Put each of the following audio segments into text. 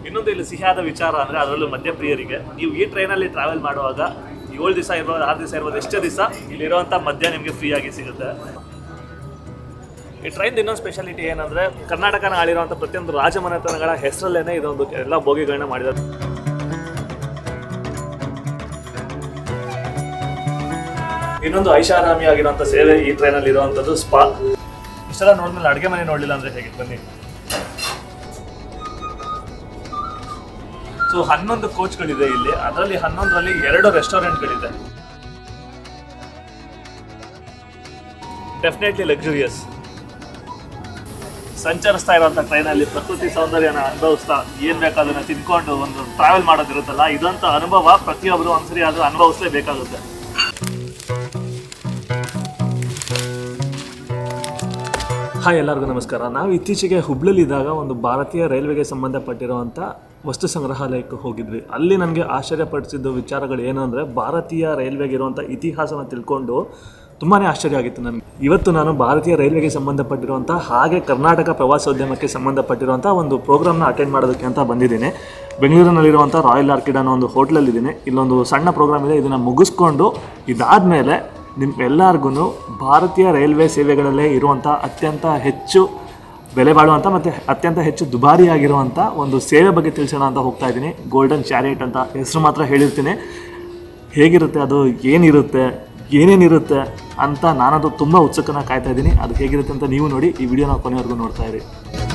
ಇನ್ನೊಂದು ಇಲ್ಲಿ ಸಿಹಿಯಾದ ವಿಚಾರ ಅಂದರೆ ಅದರಲ್ಲೂ ಮದ್ಯಪ್ರಿಯರಿಗೆ ನೀವು ಈ ಟ್ರೈನಲ್ಲಿ ಟ್ರಾವೆಲ್ ಮಾಡುವಾಗ ಏಳು ದಿವಸ ಇರ್ಬೋದು ಆರು ದಿವಸ ಇರ್ಬೋದು ಎಷ್ಟೇ ದಿವಸ ಇಲ್ಲಿರುವಂಥ ಮದ್ಯ ನಿಮಗೆ ಫ್ರೀ ಆಗಿ ಸಿಗುತ್ತೆ ಈ ಟ್ರೈನ್ ಇನ್ನೊಂದು ಸ್ಪೆಷಾಲಿಟಿ ಏನಂದರೆ ಕರ್ನಾಟಕನ ಆಳಿರುವಂಥ ಪ್ರತಿಯೊಂದು ರಾಜಮನೆತನಗಳ ಹೆಸರಲ್ಲೇನೆ ಇದೊಂದು ಎಲ್ಲ ಬೋಗಿಗಳನ್ನ ಮಾಡಿದ್ದಾರೆ ಇನ್ನೊಂದು ಐಷಾರಾಮಿ ಆಗಿರುವಂಥ ಸೇವೆ ಈ ಟ್ರೈನಲ್ಲಿ ಇರುವಂಥದ್ದು ಸ್ಪಾ ಇಷ್ಟೆಲ್ಲ ನೋಡಿದ್ಮೇಲೆ ಅಡುಗೆ ಮನೆ ನೋಡಲಿಲ್ಲ ಅಂದರೆ ಹೇಗೆ ಬನ್ನಿ ಸೊ ಹನ್ನೊಂದು ಕೋಚ್ಗಳಿದೆ ಇಲ್ಲಿ ಅದರಲ್ಲಿ ಹನ್ನೊಂದರಲ್ಲಿ ಎರಡು ರೆಸ್ಟೋರೆಂಟ್ಗಳಿದೆ ಡೆಫಿನೆಟ್ಲಿ ಲಕ್ಸುರಿಯಸ್ ಸಂಚರಿಸ್ತಾ ಇರುವಂಥ ಟ್ರೈನಲ್ಲಿ ಪ್ರಕೃತಿ ಸೌಂದರ್ಯನ ಅನುಭವಿಸ್ತಾ ಏನು ಬೇಕಾದನ್ನ ತಿನ್ಕೊಂಡು ಒಂದು ಟ್ರಾವೆಲ್ ಮಾಡೋದಿರುತ್ತಲ್ಲ ಇದಂತ ಅನುಭವ ಪ್ರತಿಯೊಬ್ಬರು ಒಂದ್ಸರಿ ಆದರೂ ಅನುಭವಿಸಲೇಬೇಕಾಗುತ್ತೆ ಹಾಯ್ ಎಲ್ಲರಿಗೂ ನಮಸ್ಕಾರ ನಾವು ಇತ್ತೀಚೆಗೆ ಹುಬ್ಳಲ್ಲಿದ್ದಾಗ ಒಂದು ಭಾರತೀಯ ರೈಲ್ವೆಗೆ ಸಂಬಂಧಪಟ್ಟಿರುವಂಥ ವಸ್ತು ಸಂಗ್ರಹಾಲಯಕ್ಕೆ ಹೋಗಿದ್ವಿ ಅಲ್ಲಿ ನನಗೆ ಆಶ್ಚರ್ಯಪಡಿಸಿದ್ದು ವಿಚಾರಗಳು ಏನು ಅಂದರೆ ಭಾರತೀಯ ರೈಲ್ವೆಗೆ ಇರುವಂಥ ಇತಿಹಾಸನ ತಿಳ್ಕೊಂಡು ತುಂಬಾ ಆಶ್ಚರ್ಯ ಆಗಿತ್ತು ನನಗೆ ಇವತ್ತು ನಾನು ಭಾರತೀಯ ರೈಲ್ವೆಗೆ ಸಂಬಂಧಪಟ್ಟಿರುವಂಥ ಹಾಗೆ ಕರ್ನಾಟಕ ಪ್ರವಾಸೋದ್ಯಮಕ್ಕೆ ಸಂಬಂಧಪಟ್ಟಿರುವಂಥ ಒಂದು ಪ್ರೋಗ್ರಾಮ್ನ ಅಟೆಂಡ್ ಮಾಡೋದಕ್ಕೆ ಅಂತ ಬಂದಿದ್ದೀನಿ ಬೆಂಗಳೂರಿನಲ್ಲಿರುವಂಥ ರಾಯಲ್ ಆರ್ಕಿಡ್ ಅನ್ನೋ ಒಂದು ಹೋಟ್ಲಲ್ಲಿದ್ದೀನಿ ಇಲ್ಲೊಂದು ಸಣ್ಣ ಪ್ರೋಗ್ರಾಮ್ ಇದೆ ಇದನ್ನು ಮುಗಿಸ್ಕೊಂಡು ಇದಾದಮೇಲೆ ನಿಮ್ಮೆಲ್ಲರಿಗೂ ಭಾರತೀಯ ರೈಲ್ವೆ ಸೇವೆಗಳಲ್ಲೇ ಇರುವಂಥ ಅತ್ಯಂತ ಹೆಚ್ಚು ಬೆಲೆ ಬಾಳುವಂಥ ಮತ್ತು ಅತ್ಯಂತ ಹೆಚ್ಚು ದುಬಾರಿಯಾಗಿರುವಂಥ ಒಂದು ಸೇವೆ ಬಗ್ಗೆ ತಿಳಿಸೋಣ ಅಂತ ಹೋಗ್ತಾ ಇದ್ದೀನಿ ಗೋಲ್ಡನ್ ಚಾರಿಯಟ್ ಅಂತ ಹೆಸರು ಮಾತ್ರ ಹೇಳಿರ್ತೀನಿ ಹೇಗಿರುತ್ತೆ ಅದು ಏನಿರುತ್ತೆ ಏನೇನಿರುತ್ತೆ ಅಂತ ನಾನದು ತುಂಬ ಉತ್ಸುಕನ ಕಾಯ್ತಾ ಇದ್ದೀನಿ ಅದು ಹೇಗಿರುತ್ತೆ ಅಂತ ನೀವು ನೋಡಿ ಈ ವಿಡಿಯೋನ ಕೊನೆವರೆಗೂ ನೋಡ್ತಾ ಇರಿ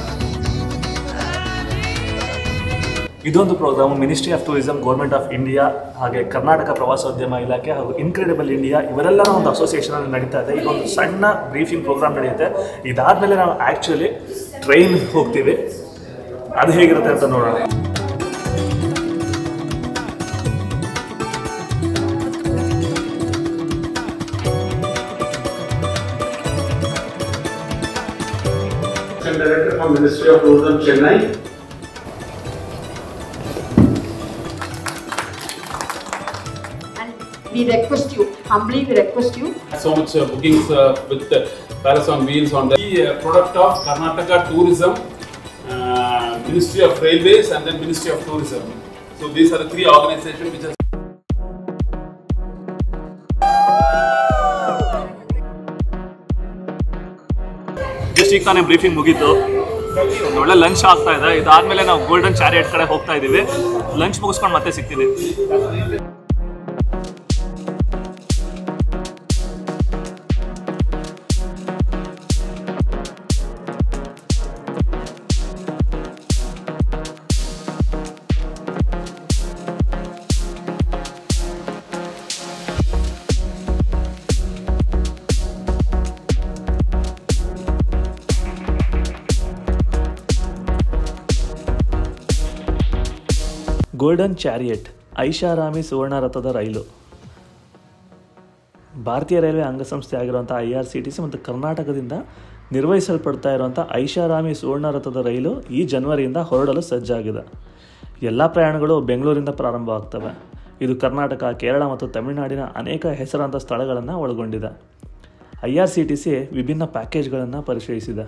ಇದೊಂದು program ministry of tourism government of India ಹಾಗೆ ಕರ್ನಾಟಕ ಪ್ರವಾಸೋದ್ಯಮ ಇಲಾಖೆ ಹಾಗೂ ಇನ್ಕ್ರೆಡಿಬಲ್ ಇಂಡಿಯಾ ಇವರೆಲ್ಲರ ಒಂದು ಅಸೋಸಿಯೇಷನ್ ಅಲ್ಲಿ ನಡೀತಾ ಇದೆ ಇದೊಂದು ಸಣ್ಣ ಬ್ರೀಫಿಂಗ್ ಪ್ರೋಗ್ರಾಮ್ ನಡೆಯುತ್ತೆ ಇದಾದ್ಮೇಲೆ ನಾವು ಆ್ಯಕ್ಚುಲಿ ಟ್ರೈನ್ ಹೋಗ್ತೀವಿ ಅದು ಹೇಗಿರುತ್ತೆ ಅಂತ ನೋಡೋಣ Assistant Director from Ministry of Tourism, Chennai. And we request you, humbly we request you, so much uh, bookings uh, with uh, Palace on Wheels on the uh, product of Karnataka Tourism, uh, Ministry of Railways, and then Ministry of Tourism. So these are the three organizations which are just ಈಗ ತಾನೇ briefing ಮುಗೀತು ಒಂದು ಒಳ್ಳೆ lunch ಆಗ್ತಾ ಇದೆ ಇದಾದ್ಮೇಲೆ ನಾವು golden chariot ಕಡೆ ಹೋಗ್ತಾ ಇದ್ದೀವಿ ಲಂಚ್ ಮುಗಿಸ್ಕೊಂಡು ಮತ್ತೆ ಸಿಗ್ತೀನಿ ಗೋಲ್ಡನ್ ಚಾರಿಯಟ್ ಐಷಾರಾಮಿ ಸುವರ್ಣ ರಥದ ರೈಲು ಭಾರತೀಯ ರೈಲ್ವೆ ಅಂಗಸಂಸ್ಥೆ ಆಗಿರುವಂಥ I R C T C ಮತ್ತು ಕರ್ನಾಟಕದಿಂದ ನಿರ್ವಹಿಸಲ್ಪಡ್ತಾ ಇರುವಂಥ ಐಷಾರಾಮಿ ಸುವರ್ಣ ರಥದ ರೈಲು ಈ ಜನವರಿಯಿಂದ ಹೊರಡಲು ಸಜ್ಜಾಗಿದೆ ಎಲ್ಲ ಪ್ರಯಾಣಗಳು ಬೆಂಗಳೂರಿಂದ ಪ್ರಾರಂಭವಾಗ್ತವೆ ಇದು ಕರ್ನಾಟಕ ಕೇರಳ ಮತ್ತು ತಮಿಳುನಾಡಿನ ಅನೇಕ ಹೆಸರಾಂತ ಸ್ಥಳಗಳನ್ನು ಒಳಗೊಂಡಿದೆ I R C T C ವಿಭಿನ್ನ ಪ್ಯಾಕೇಜ್ಗಳನ್ನು ಪರಿಶೀಲಿಸಿದೆ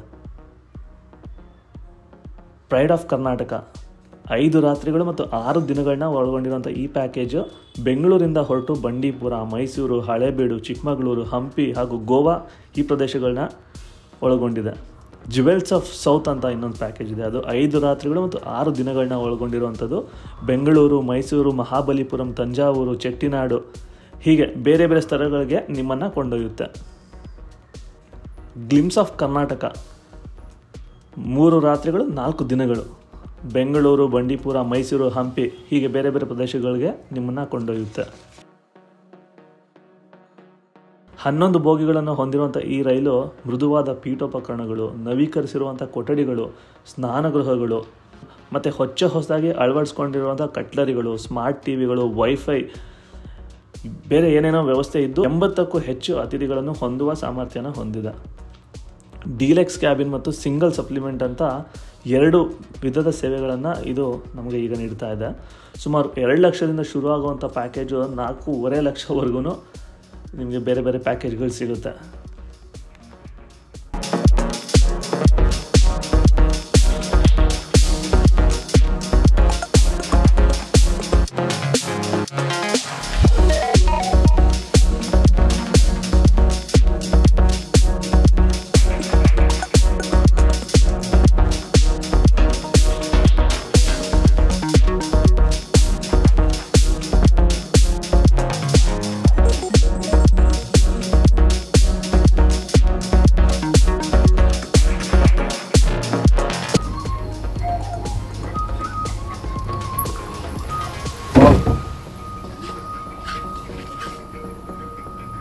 ಪ್ರೈಡ್ ಆಫ್ ಕರ್ನಾಟಕ ಐದು ರಾತ್ರಿಗಳು ಮತ್ತು ಆರು ದಿನಗಳನ್ನ ಒಳಗೊಂಡಿರುವಂಥ ಈ ಪ್ಯಾಕೇಜು ಬೆಂಗಳೂರಿಂದ ಹೊರಟು ಬಂಡೀಪುರ ಮೈಸೂರು ಹಳೇಬೀಡು ಚಿಕ್ಕಮಗಳೂರು ಹಂಪಿ ಹಾಗೂ ಗೋವಾ ಈ ಪ್ರದೇಶಗಳನ್ನ ಒಳಗೊಂಡಿದೆ ಜುವೆಲ್ಸ್ ಆಫ್ ಸೌತ್ ಅಂತ ಇನ್ನೊಂದು ಪ್ಯಾಕೇಜ್ ಇದೆ ಅದು ಐದು ರಾತ್ರಿಗಳು ಮತ್ತು ಆರು ದಿನಗಳನ್ನ ಒಳಗೊಂಡಿರುವಂಥದ್ದು ಬೆಂಗಳೂರು ಮೈಸೂರು ಮಹಾಬಲಿಪುರಂ ತಂಜಾವೂರು ಚೆಟ್ಟಿನಾಡು ಹೀಗೆ ಬೇರೆ ಬೇರೆ ಸ್ಥಳಗಳಿಗೆ ನಿಮ್ಮನ್ನು ಕೊಂಡೊಯ್ಯುತ್ತೆ ಗ್ಲಿಮ್ಸ್ ಆಫ್ ಕರ್ನಾಟಕ ಮೂರು ರಾತ್ರಿಗಳು ನಾಲ್ಕು ದಿನಗಳು ಬೆಂಗಳೂರು ಬಂಡೀಪುರ ಮೈಸೂರು ಹಂಪಿ ಹೀಗೆ ಬೇರೆ ಬೇರೆ ಪ್ರದೇಶಗಳಿಗೆ ನಿಮ್ಮನ್ನು ಕೊಂಡೊಯ್ಯುತ್ತೆ ಹನ್ನೊಂದು ಬೋಗಿಗಳನ್ನು ಹೊಂದಿರುವಂಥ ಈ ರೈಲು ಮೃದುವಾದ ಪೀಠೋಪಕರಣಗಳು ನವೀಕರಿಸಿರುವಂಥ ಕೊಠಡಿಗಳು ಸ್ನಾನಗೃಹಗಳು ಮತ್ತು ಹೊಚ್ಚ ಹೊಸದಾಗಿ ಅಳವಡಿಸ್ಕೊಂಡಿರುವಂಥ ಕಟ್ಲರಿಗಳು ಸ್ಮಾರ್ಟ್ ಟಿ ವಿಗಳು ವೈಫೈ ಬೇರೆ ಏನೇನೋ ವ್ಯವಸ್ಥೆ ಇದ್ದು ಎಂಬತ್ತಕ್ಕೂ ಹೆಚ್ಚು ಅತಿಥಿಗಳನ್ನು ಹೊಂದುವ ಸಾಮರ್ಥ್ಯನ ಹೊಂದಿದೆ ಡೀಲೆಕ್ಸ್ ಕ್ಯಾಬಿನ್ ಮತ್ತು ಸಿಂಗಲ್ ಸಪ್ಲಿಮೆಂಟ್ ಅಂತ ಎರಡು ವಿಧದ ಸೇವೆಗಳನ್ನು ಇದು ನಮಗೆ ಈಗ ನೀಡ್ತಾ ಇದೆ ಸುಮಾರು ಎರಡು ಲಕ್ಷದಿಂದ ಶುರುವಾಗುವಂಥ ಪ್ಯಾಕೇಜು ನಾಲ್ಕೂವರೆ ಲಕ್ಷವರೆಗೂ ನಿಮಗೆ ಬೇರೆ ಬೇರೆ ಪ್ಯಾಕೇಜ್ಗಳು ಸಿಗುತ್ತೆ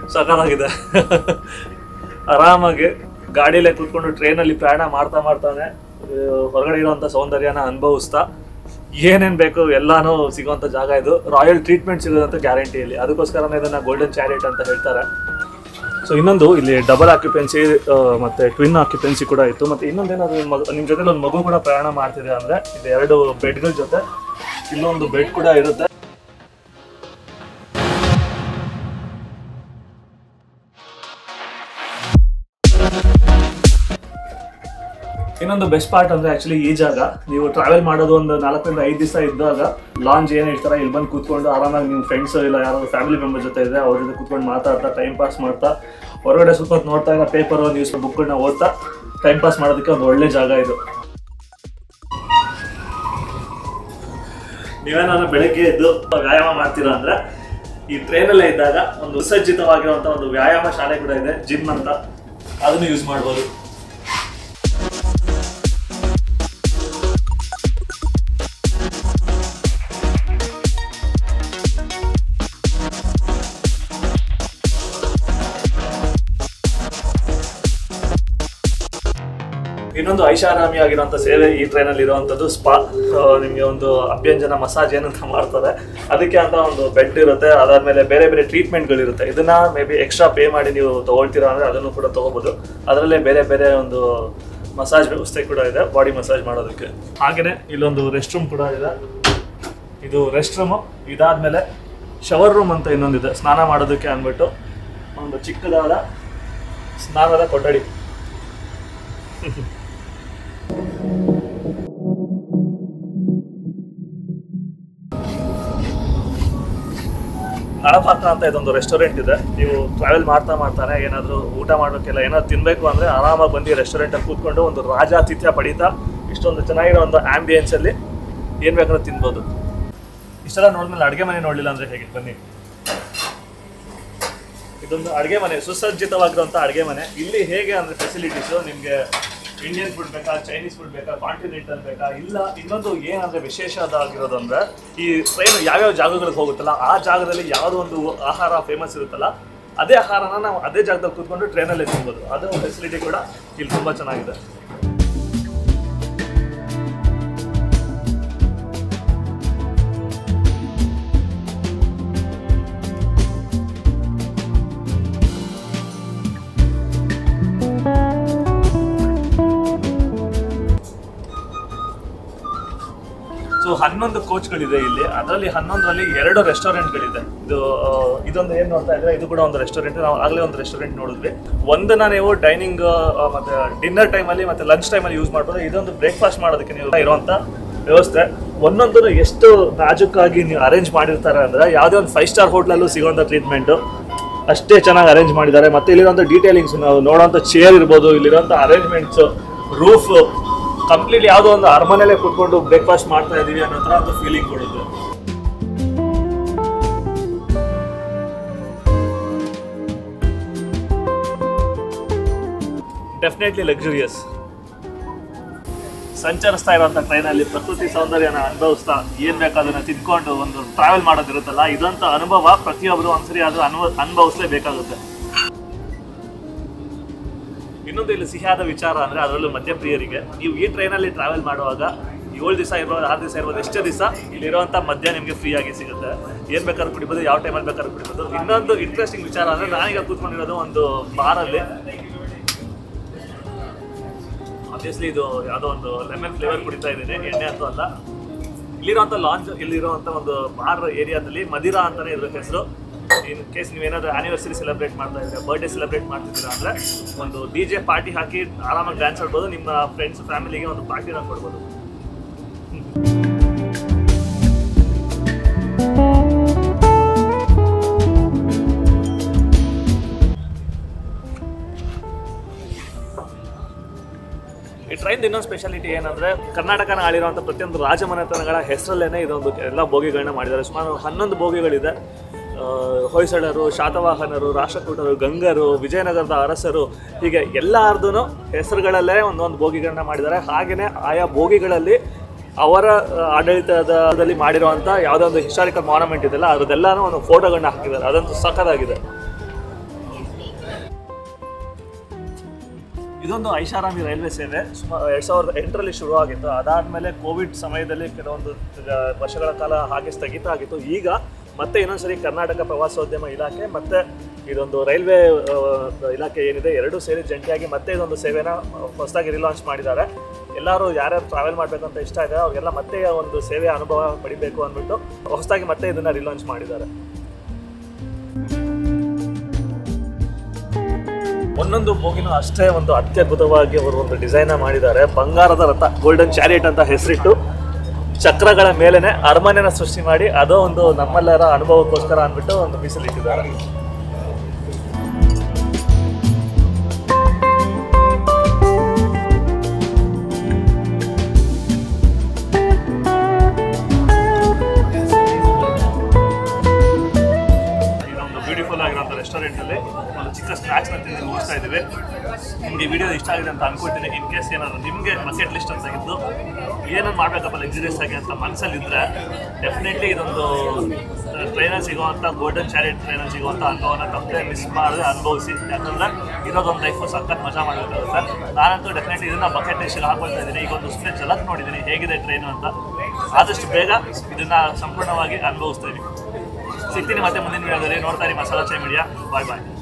ಸಕಾಲಾಗಿದೆ ಆರಾಮಾಗಿ ಗಾಡಿಯಲ್ಲೇ ಕೂತ್ಕೊಂಡು ಟ್ರೈನಲ್ಲಿ ಪ್ರಯಾಣ ಮಾಡ್ತಾ ಮಾಡ್ತಾನೆ ಆ, ಹೊರಗಡೆ ಇರುವಂಥ ಸೌಂದರ್ಯನ ಅನುಭವಿಸ್ತಾ ಏನೇನು ಬೇಕು ಎಲ್ಲಾನು ಸಿಗುವಂಥ ಜಾಗ ಇದು ರಾಯಲ್ ಟ್ರೀಟ್ಮೆಂಟ್ ಸಿಗೋದಂತ ಗ್ಯಾರಂಟಿ ಇಲ್ಲಿ ಅದಕ್ಕೋಸ್ಕರನೇ ಇದನ್ನ ಗೋಲ್ಡನ್ ಚಾರಿಯಟ್ ಅಂತ ಹೇಳ್ತಾರೆ ಸೊ ಇನ್ನೊಂದು ಇಲ್ಲಿ ಡಬಲ್ ಆಕ್ಯುಪೆನ್ಸಿ ಮತ್ತೆ ಟ್ವಿನ್ ಆಕ್ಯುಪೆನ್ಸಿ ಕೂಡ ಇತ್ತು ಮತ್ತೆ ಇನ್ನೊಂದೇನಾದ್ರು ನಿಮ್ಮ ಮಗು ನಿಮ್ಮ ಜೊತೆ ಒಂದು ಮಗು ಕೂಡ ಪ್ರಯಾಣ ಮಾಡ್ತಿದೆ ಅಂದ್ರೆ ಇದು ಎರಡು ಬೆಡ್ಗಳ ಜೊತೆ ಇಲ್ಲೊಂದು ಬೆಡ್ ಕೂಡ ಇರುತ್ತೆ ಇನ್ನೊಂದು ಬೆಸ್ಟ್ ಪಾರ್ಟ್ ಅಂದ್ರೆ ಆಕ್ಚುಲಿ ಈ ಜಾಗ ನೀವು ಟ್ರಾವೆಲ್ ಮಾಡೋದು ಒಂದು ನಾಲ್ಕರಿಂದ ಐದು ದಿವಸ ಇದ್ದಾಗ ಲಾಂಜ್ ಏನ್ ಹೇಳ್ತಾರೆ ಇಲ್ಲಿ ಬಂದು ಕೂತ್ಕೊಂಡು ಆರಾಮಾಗಿ ನಿಮ್ಮ ಫ್ರೆಂಡ್ಸ್ ಇಲ್ಲ ಯಾರಾದ್ರು ಫ್ಯಾಮಿಲಿ ಮೆಂಬರ್ ಜೊತೆ ಇದೆ ಅವ್ರ ಜೊತೆ ಕೂತ್ಕೊಂಡು ಮಾತಾಡ್ತಾ ಟೈಮ್ ಪಾಸ್ ಮಾಡ್ತಾ ಹೊರಗಡೆ ಸ್ವಲ್ಪ ಹೊತ್ತು ನೋಡ್ತಾ ಇಲ್ಲ ಪೇಪರ್ ನ್ಯೂಸ್ ಬುಕ್ಗಳನ್ನ ಓದ್ತಾ ಟೈಮ್ ಪಾಸ್ ಮಾಡೋದಕ್ಕೆ ಒಂದು ಒಳ್ಳೆ ಜಾಗ ಇದು ನೀವೇನಾದ್ರು ಬೆಳಗ್ಗೆ ಎದ್ದು ವ್ಯಾಯಾಮ ಮಾಡ್ತೀರಾ ಅಂದ್ರೆ ಈ ಟ್ರೈನಲ್ಲೇ ಇದ್ದಾಗ ಒಂದು ಸುಸಜ್ಜಿತವಾಗಿರುವಂತ ಒಂದು ವ್ಯಾಯಾಮ ಶಾಲೆ ಕೂಡ ಇದೆ ಜಿಮ್ ಅಂತ ಅದನ್ನು ಯೂಸ್ ಮಾಡ್ಬೋದು ಇನ್ನೊಂದು ಐಷಾರಾಮಿ ಆಗಿರುವಂತ ಸೇವೆ ಈ ಟ್ರೈನಲ್ಲಿ ಇರುವಂತದ್ದು ಸ್ಪಾ ನಿಮಗೆ ಒಂದು ಅಭ್ಯಂಜನ ಮಸಾಜ್ ಏನಂತ ಮಾಡ್ತಾರೆ ಅದಕ್ಕೆ ಅಂತ ಒಂದು ಬೆಡ್ ಇರುತ್ತೆ ಅದಾದ್ಮೇಲೆ ಬೇರೆ ಬೇರೆ ಟ್ರೀಟ್ಮೆಂಟ್ಗಳಿರುತ್ತೆ ಇದನ್ನ ಮೇ ಬಿ ಎಕ್ಸ್ಟ್ರಾ ಪೇ ಮಾಡಿ ನೀವು ತಗೊಳ್ತೀರಾ ಅಂದ್ರೆ ಅದನ್ನು ಕೂಡ ತಗೋಬಹುದು ಅದರಲ್ಲೇ ಬೇರೆ ಬೇರೆ ಒಂದು ಮಸಾಜ್ ವ್ಯವಸ್ಥೆ ಕೂಡ ಇದೆ ಬಾಡಿ ಮಸಾಜ್ ಮಾಡೋದಕ್ಕೆ ಹಾಗೇನೆ ಇಲ್ಲೊಂದು ರೆಸ್ಟ್ ರೂಮ್ ಕೂಡ ಇದೆ ಇದು ರೆಸ್ಟ್ ರೂಮು ಇದಾದ್ಮೇಲೆ ಶವರ್ ರೂಮ್ ಅಂತ ಇನ್ನೊಂದಿದೆ ಸ್ನಾನ ಮಾಡೋದಕ್ಕೆ ಅಂದ್ಬಿಟ್ಟು ಒಂದು ಚಿಕ್ಕದಾದ ಸ್ನಾನದ ಕೊಠಡಿ ನಳಪಾತ್ರ ಅಂತ ಇದೊಂದು ರೆಸ್ಟೋರೆಂಟ್ ಇದೆ ನೀವು ಟ್ರಾವೆಲ್ ಮಾಡ್ತಾ ಮಾಡ್ತಾನೆ ಏನಾದರೂ ಊಟ ಮಾಡೋಕ್ಕೆಲ್ಲ ಏನಾದ್ರು ತಿನ್ಬೇಕು ಅಂದ್ರೆ ಆರಾಮಾಗಿ ಬಂದು ರೆಸ್ಟೋರೆಂಟ್ ಅಲ್ಲಿ ಕೂತ್ಕೊಂಡು ಒಂದು ರಾಜಾತಿಥ್ಯ ಪಡೀತಾ ಇಷ್ಟೊಂದು ಚೆನ್ನಾಗಿರೋ ಒಂದು ಆಂಬಿಯನ್ಸ್ ಅಲ್ಲಿ ಏನ್ ಬೇಕಾದ್ರೂ ತಿನ್ಬೋದು ಇಷ್ಟೆಲ್ಲ ನೋಡಿದ್ಮೇಲೆ ಅಡುಗೆ ಮನೆ ನೋಡ್ಲಿಲ್ಲ ಅಂದ್ರೆ ಹೇಗೆ ಬನ್ನಿ ಇದೊಂದು ಅಡುಗೆ ಮನೆ ಸುಸಜ್ಜಿತವಾಗಿರುವಂಥ ಅಡುಗೆ ಮನೆ ಇಲ್ಲಿ ಹೇಗೆ ಅಂದ್ರೆ ಫೆಸಿಲಿಟೀಸು ನಿಮಗೆ ಇಂಡಿಯನ್ ಫುಡ್ ಬೇಕಾ ಚೈನೀಸ್ ಫುಡ್ ಬೇಕಾ ಕಾಂಟಿನೆಂಟಲ್ ಬೇಕಾ ಇಲ್ಲ ಇನ್ನೊಂದು ಏನಂದ್ರೆ ವಿಶೇಷವಾಗಿರೋದು ಅಂದ್ರೆ ಈ ಟ್ರೈನ್ ಯಾವ್ಯಾವ ಜಾಗಗಳಿಗೆ ಹೋಗುತ್ತಲ್ಲ ಆ ಜಾಗದಲ್ಲಿ ಯಾವುದೋ ಒಂದು ಆಹಾರ ಫೇಮಸ್ ಇರುತ್ತಲ್ಲ ಅದೇ ಆಹಾರನ ನಾವು ಅದೇ ಜಾಗದಲ್ಲಿ ಕೂತ್ಕೊಂಡು ಟ್ರೈನಲ್ಲೇ ತಿನ್ಬೋದು ಅದು ಫೆಸಿಲಿಟಿ ಕೂಡ ಇಲ್ಲಿ ತುಂಬಾ ಚೆನ್ನಾಗಿದೆ ಸೊ ಹನ್ನೊಂದು ಕೋಚ್ಗಳಿದೆ ಇಲ್ಲಿ ಅದರಲ್ಲಿ ಹನ್ನೊಂದರಲ್ಲಿ ಎರಡು ರೆಸ್ಟೋರೆಂಟ್ಗಳಿದೆ ಇದು ಆ, ಇದೊಂದು ಏನು ನೋಡ್ತಾ ಇದ್ರೆ ಇದು ಕೂಡ ಒಂದು ರೆಸ್ಟೋರೆಂಟ್ ನಾವು ಆಗಲೇ ಒಂದು ರೆಸ್ಟೋರೆಂಟ್ ನೋಡಿದ್ವಿ ಒಂದನ್ನ ನೀವು ಡೈನಿಂಗ್ ಮತ್ತೆ ಡಿನ್ನರ್ ಟೈಮಲ್ಲಿ ಮತ್ತೆ ಲಂಚ್ ಟೈಮಲ್ಲಿ ಯೂಸ್ ಮಾಡ್ಬೋದು ಇದೊಂದು ಬ್ರೇಕ್ಫಾಸ್ಟ್ ಮಾಡೋದಕ್ಕೆ ನೀವು ಇರುವಂತ ವ್ಯವಸ್ಥೆ ಒಂದೊಂದು ಎಷ್ಟು ನಾಜುಕಾಗಿ ನೀವು ಅರೇಂಜ್ ಮಾಡಿರ್ತಾರೆ ಅಂದ್ರೆ ಯಾವುದೇ ಒಂದು ಫೈವ್ ಸ್ಟಾರ್ ಹೋಟ್ಲಲ್ಲೂ ಸಿಗೋಂಥ ಟ್ರೀಟ್ಮೆಂಟು ಅಷ್ಟೇ ಚೆನ್ನಾಗಿ ಅರೇಂಜ್ ಮಾಡಿದ್ದಾರೆ ಮತ್ತೆ ಇಲ್ಲಿರುವಂಥ ಡೀಟೇಲಿಂಗ್ಸ್ ನಾವು ನೋಡೋಂಥ ಚೇರ್ ಇರ್ಬೋದು ಇಲ್ಲಿರುವಂಥ ಅರೇಂಜ್ಮೆಂಟ್ಸ್ ರೂಫ್ ಕಂಪ್ಲೀಟ್ ಯಾವುದೋ ಒಂದು ಅರಮನೆಯಲ್ಲೇ ಕೂತ್ಕೊಂಡು ಬ್ರೇಕ್ಫಾಸ್ಟ್ ಮಾಡ್ತಾ ಇದೀವಿ ಅನ್ನೋ ಥರ ಒಂದು ಫೀಲಿಂಗ್ ಕೊಡುತ್ತೆ ಡೆಫಿನೆಟ್ಲಿ ಲಕ್ಸುರಿಯಸ್ ಸಂಚರಿಸ್ತಾ ಇರುವಂತ ಟ್ರೈನಲ್ಲಿ ಪ್ರಕೃತಿ ಸೌಂದರ್ಯನ ಅನುಭವಿಸ್ತಾ ಏನ್ ಬೇಕಾದನ್ನ ತಿನ್ಕೊಂಡು ಒಂದು ಟ್ರಾವೆಲ್ ಮಾಡೋದಿರುತ್ತಲ್ಲ ಇದಂತ ಅನುಭವ ಪ್ರತಿಯೊಬ್ಬರು ಒಂದ್ಸರಿ ಆದ್ರೂ ಅನುಭವ ಅನುಭವಿಸ್ಲೇಬೇಕಾಗುತ್ತೆ ಇನ್ನೊಂದು ಇಲ್ಲಿ ಸಿಹಿಯಾದ ವಿಚಾರ ಅಂದ್ರೆ ಅದರಲ್ಲೂ ಮದ್ಯಪ್ರಿಯರಿಗೆ ನೀವು ಈ ಟ್ರೈನಲ್ಲಿ ಟ್ರಾವೆಲ್ ಮಾಡುವಾಗ ಏಳು ದಿವಸ ಇರ್ಬೋದು ಆರು ದಿವಸ ಇರ್ಬೋದು ಎಷ್ಟೇ ದಿವಸ ಇಲ್ಲಿರುವಂಥ ಮದ್ಯ ನಿಮಗೆ ಫ್ರೀ ಆಗಿ ಸಿಗುತ್ತೆ ಏನು ಬೇಕಾದ್ರೂ ಕುಡಿಬೋದು ಯಾವ ಟೈಮಲ್ಲಿ ಬೇಕಾದ್ರೂ ಕುಡಿಬೋದು ಇನ್ನೊಂದು ಇಂಟ್ರೆಸ್ಟಿಂಗ್ ವಿಚಾರ ಅಂದ್ರೆ ನಾನೀಗ ಕೂತ್ಕೊಂಡಿರೋದು ಒಂದು ಬಾರಲ್ಲಿ ಆಬ್ವಿಯಸ್ಲಿ ಇದು ಯಾವುದೋ ಒಂದು ಲೆಮನ್ ಫ್ಲೇವರ್ ಕುಡಿತಾ ಇದ್ದೀನಿ ಎಣ್ಣೆ ಅಂತೂ ಅಲ್ಲ ಇಲ್ಲಿರುವಂಥ ಲಾಂಚ್ ಇಲ್ಲಿರುವಂಥ ಒಂದು ಬಾರ್ ಏರಿಯಾದಲ್ಲಿ ಮದಿರಾ ಅಂತಾನೆ ಇದ್ರ ಹೆಸರು ಇನ್ ಕೇಸ್ ನೀವೇನಾದ್ರೂ ಆನಿವರ್ಸರಿ ಸೆಲೆಬ್ರೇಟ್ ಮಾಡ್ತಾ ಇದ್ರೆ ಬರ್ಡೇ ಸೆಲೆಬ್ರೇಟ್ ಮಾಡ್ತಿದ್ದೀರಾ ಅಂದ್ರೆ ಒಂದು ಡಿ ಜೆ ಪಾರ್ಟಿ ಹಾಕಿ ಆರಾಮಾಗಿ ಡ್ಯಾನ್ಸ್ ಆಡ್ಬೋದು ನಿಮ್ಮ ಫ್ರೆಂಡ್ಸ್ ಫ್ಯಾಮಿಲಿಗೆ ಒಂದು ಪಾರ್ಟಿನ ಕೊಡ್ಬೋದು ಈ ಟ್ರೈನ್ ಇನ್ನೊಂದು ಸ್ಪೆಷಾಲಿಟಿ ಏನಂದ್ರೆ ಕರ್ನಾಟಕನ ಆಳಿರುವಂಥ ಪ್ರತಿಯೊಂದು ರಾಜಮನೆತನಗಳ ಹೆಸರಲ್ಲೇನೆ ಇದೊಂದು ಎಲ್ಲ ಬೋಗಿಗಳನ್ನ ಮಾಡಿದ್ದಾರೆ ಸುಮಾರು ಹನ್ನೊಂದು ಬೋಗಿಗಳಿದೆ ಆ, ಹೊಯ್ಸಳರು ಶಾತವಾಹನರು ರಾಷ್ಟ್ರಕೂಟರು ಗಂಗರು ವಿಜಯನಗರದ ಅರಸರು ಹೀಗೆ ಎಲ್ಲಾರ್ದು ಹೆಸರುಗಳಲ್ಲೇ ಒಂದೊಂದು ಬೋಗಿಗಳನ್ನ ಮಾಡಿದ್ದಾರೆ ಹಾಗೆಯೇ ಆಯಾ ಬೋಗಿಗಳಲ್ಲಿ ಅವರ ಆ, ಆಡಳಿತದಲ್ಲಿ ಮಾಡಿರುವಂಥ ಯಾವುದೋ ಒಂದು ಹಿಸ್ಟಾರಿಕಲ್ ಮಾನ್ಯುಮೆಂಟ್ ಇದೆಯಲ್ಲ ಅದರದೆಲ್ಲನೂ ಒಂದು ಫೋಟೋಗಳನ್ನ ಹಾಕಿದ್ದಾರೆ ಅದಂತೂ ಸಖತ್ತಾಗಿದೆ ಇದೊಂದು ಐಷಾರಾಮಿ ರೈಲ್ವೆ ಸೇವೆ ಸುಮಾರು ಎರಡು ಸಾವಿರದ ಎಂಟರಲ್ಲಿ ಶುರುವಾಗಿತ್ತು ಅದಾದಮೇಲೆ ಕೋವಿಡ್ ಸಮಯದಲ್ಲಿ ಕೆಲವೊಂದು ಆ, ವರ್ಷಗಳ ಕಾಲ ಹಾಗೆ ಸ್ಥಗಿತ ಆಗಿತ್ತು ಈಗ ಮತ್ತೆ ಇನ್ನೊಂದ್ಸರಿ ಕರ್ನಾಟಕ ಪ್ರವಾಸೋದ್ಯಮ ಇಲಾಖೆ ಮತ್ತೆ ಇದೊಂದು ರೈಲ್ವೆ ಆ, ಇಲಾಖೆ ಏನಿದೆ ಎರಡೂ ಸೇರಿ ಜಂಟಿಯಾಗಿ ಮತ್ತೆ ಇದೊಂದು ಸೇವೆನ ಹೊಸದಾಗಿ ರಿಲಾಂಚ್ ಮಾಡಿದ್ದಾರೆ ಎಲ್ಲರೂ ಯಾರ್ಯಾರು ಟ್ರಾವೆಲ್ ಮಾಡಬೇಕು ಅಂತ ಇಷ್ಟ ಇದೆ ಅವ್ರಿಗೆಲ್ಲ ಮತ್ತೆ ಒಂದು ಸೇವೆಯ ಅನುಭವ ಪಡಿಬೇಕು ಅಂದ್ಬಿಟ್ಟು ಹೊಸದಾಗಿ ಮತ್ತೆ ಇದನ್ನ ರಿಲಾಂಚ್ ಮಾಡಿದ್ದಾರೆ ಒಂದೊಂದು ಬೋಗಿನೂ ಅಷ್ಟೇ ಒಂದು ಅತ್ಯದ್ಭುತವಾಗಿ ಅವರು ಒಂದು ಡಿಸೈನ್ ಮಾಡಿದ್ದಾರೆ ಬಂಗಾರದ ರಥ ಗೋಲ್ಡನ್ ಚಾರಿಯಟ್ ಅಂತ ಹೆಸರಿಟ್ಟು ಚಕ್ರಗಳ ಮೇಲೆನೆ ಅರಮನೆನ ಸೃಷ್ಟಿ ಮಾಡಿ ಅದೋ ಒಂದು ನಮ್ಮೆಲ್ಲರ ಅನುಭವಕ್ಕೋಸ್ಕರ ಅಂದ್ಬಿಟ್ಟು ಒಂದು ಮೀಸಲಿಟ್ಟಿದ್ದಾರೆ ಇದೊಂದು ಬ್ಯೂಟಿಫುಲ್ ಆಗಿರೋಂಥ ರೆಸ್ಟೋರೆಂಟಲ್ಲಿ ಒಂದು ಚಿಕ್ಕ ಸ್ನ್ಯಾಕ್ಸ್ನ ತಿಂದು ಮುಗಿಸ್ತಾ ಇದ್ದೀವಿ ನಿಮಗೆ ವಿಡಿಯೋ ಇಷ್ಟ ಆಗಿದೆ ಅಂತ ಅನ್ಕೊಳ್ತೀನಿ ಇನ್ ಕೇಸ್ ಏನಾದ್ರು ನಿಮಗೆ ಬಕೆಟ್ ಲಿಸ್ಟ್ ಅಂತ ಇದ್ದು ಏನೇನು ಮಾಡಬೇಕಪ್ಪ ಲಕ್ಸುರಿಯಸ್ ಆಗಿ ಅಂತ ಮನಸ್ಸಲ್ಲಿದ್ದರೆ ಡೆಫಿನೆಟ್ಲಿ ಇದೊಂದು ಟ್ರೈನಲ್ಲಿ ಸಿಗುವಂಥ ಗೋಲ್ಡನ್ ಚಾರಿಯಟ್ ಟ್ರೈನಲ್ಲಿ ಸಿಗುವಂಥ ಅನುಭವನ ತಪ್ಪದೆ ಮಿಸ್ ಮಾಡದೆ ಅನುಭವಿಸಿ ಯಾಕಂದರೆ ಇರೋದೊಂದು ಲೈಫು ಸಖತ್ ಮಜಾ ಮಾಡಬೇಕಾಗುತ್ತೆ ನಾನಂತೂ ಡೆಫಿನೆಟ್ಲಿ ಇದನ್ನ ಬಕೆಟ್ ಲಿಸ್ಟಿಗೆ ಹಾಕೊಳ್ತಾ ಇದ್ದೀನಿ ಈಗ ಒಂದು ಸುಮ್ಮನೆ ಝಲಕ್ ನೋಡಿದ್ದೀನಿ ಹೇಗಿದೆ ಟ್ರೈನು ಅಂತ ಆದಷ್ಟು ಬೇಗ ಇದನ್ನ ಸಂಪೂರ್ಣವಾಗಿ ಅನುಭವಿಸ್ತೀನಿ ಸಿಗ್ತೀನಿ ಮತ್ತೆ ಮುಂದಿನ ವಿಡಿಯೋದಲ್ಲಿ ನೋಡ್ತಾ ಇರಿ ಮಸಾಲಾ ಚೈ ಮೀಡಿಯಾ ಬಾಯ್ ಬಾಯ್